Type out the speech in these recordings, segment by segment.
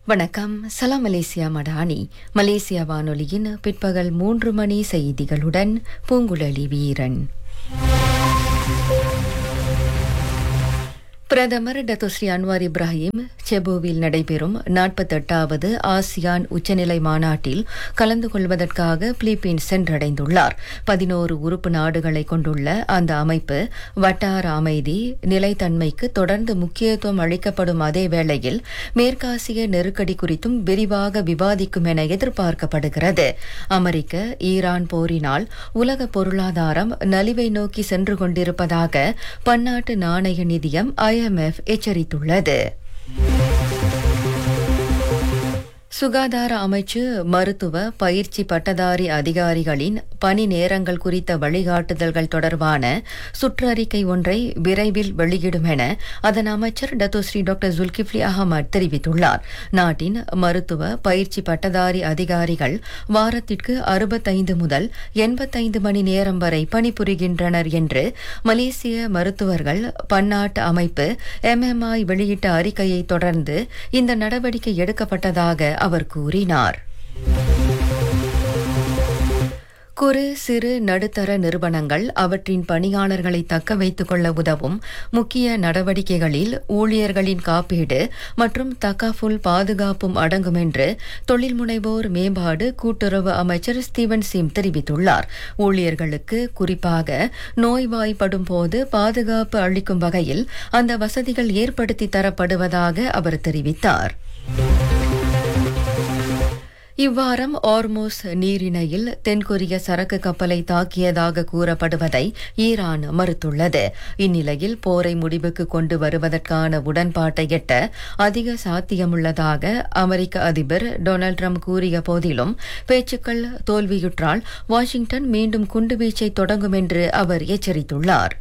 வணக்கம் சலாம் Malaysia Madani Malaysia வானொலியின் பிற்பகல் மூன்று மணி செய்திகளுடன் பூங்குழலி வீரன் பிரதமர் டத்தோஸ்ரீ அன்வார் இப்ராஹிம் செபோவில் நடைபெறும் நாற்பத்தெட்டாவது ஆசியான் உச்சநிலை மாநாட்டில் கலந்து கொள்வதற்காக பிலிப்பீன்ஸ் சென்றடைந்துள்ளார் பதினோரு உறுப்பு நாடுகளை கொண்டுள்ள அந்த அமைப்பு வட்டார அமைதி நிலைத்தன்மைக்கு தொடர்ந்து முக்கியத்துவம் அளிக்கப்படும் அதே வேளையில் மேற்காசிய நெருக்கடி குறித்தும் விரிவாக விவாதிக்கும் என எதிர்பார்க்கப்படுகிறது அமெரிக்க ஈரான் போரினால் உலக பொருளாதாரம் நலிவை நோக்கி சென்று கொண்டிருப்பதாக பன்னாட்டு நாணய நிதியம் ஐஎம்எஃப் எச்சரித்துள்ளது சுகாதார அமைச்சு மருத்துவ பயிற்சி பட்டதாரி அதிகாரிகளின் பணி நேரங்கள் குறித்த வழிகாட்டுதல்கள் தொடர்பான சுற்றறிக்கை ஒன்றை விரைவில் வெளியிடும் என அதன் அமைச்சர் டத்தோஸ்ரீ டாக்டர் ஜுல்கிப்லி அகமது தெரிவித்துள்ளார் நாட்டின் மருத்துவ பயிற்சி பட்டதாரி அதிகாரிகள் வாரத்திற்கு அறுபத்தைந்து முதல் எண்பத்தைந்து மணி நேரம் வரை பணிபுரிகின்றனர் என்று மலேசிய மருத்துவர்கள் பன்னாட்டு அமைப்பு எம்எம்ஐ வெளியிட்ட அறிக்கையை தொடர்ந்து இந்த நடவடிக்கை எடுக்கப்பட்டதாக அவர் கூறினார் குறு சிறு நடுத்தர நிறுவனங்கள் அவற்றின் பணியாளர்களை தக்க வைத்துக் கொள்ள உதவும் முக்கிய நடவடிக்கைகளில் ஊழியர்களின் காப்பீடு மற்றும் தக்காஃபுல் பாதுகாப்பும் அடங்கும் என்று தொழில் முனைவோர் மேம்பாடு கூட்டுறவு அமைச்சர் ஸ்டீவன் சிம் தெரிவித்துள்ளார் ஊழியர்களுக்கு குறிப்பாக நோய்வாய்ப்படும் போது பாதுகாப்பு அளிக்கும் வகையில் அந்த வசதிகள் ஏற்படுத்தி தரப்படுவதாக அவர் தெரிவித்தார் இவ்வாரம் ஆர்மோஸ் நீரிணையில் தென்கொரிய சரக்கு கப்பலை தாக்கியதாக கூறப்படுவதை ஈரான் மறுத்துள்ளது இந்நிலையில் போரை முடிவுக்கு கொண்டு வருவதற்கான உடன்பாட்டை எட்ட அதிக சாத்தியமுள்ளதாக அமெரிக்க அதிபர் டொனால்டு ட்ரம்ப் கூறிய போதிலும் பேச்சுக்கள் தோல்வியுற்றால் வாஷிங்டன் மீண்டும் குண்டுவீச்சை தொடங்கும் என்று அவர் எச்சரித்துள்ளார்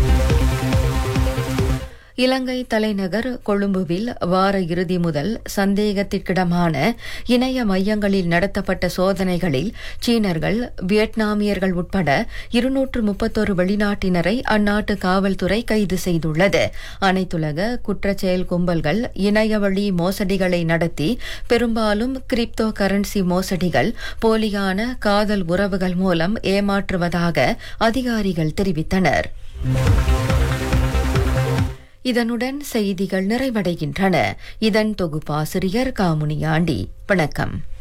இலங்கை தலைநகர் கொழும்புவில் வார இறுதி முதல் சந்தேகத்திற்கிடமான இணைய மையங்களில் நடத்தப்பட்ட சோதனைகளில் சீனர்கள் வியட்நாமியர்கள் உட்பட இருநூற்று முப்பத்தொரு வெளிநாட்டினரை அந்நாட்டு காவல்துறை கைது செய்துள்ளது அனைத்துலக குற்றச்செயல் கும்பல்கள் இணையவழி மோசடிகளை நடத்தி பெரும்பாலும் கிரிப்டோ கரன்சி மோசடிகள் போலியான காதல் உறவுகள் மூலம் ஏமாற்றுவதாக அதிகாரிகள் தெரிவித்தனர் இதனுடன் செய்திகள் நிறைவடைகின்றன இதன் தொகுப்பாசிரியர் காமுனியாண்டி வணக்கம்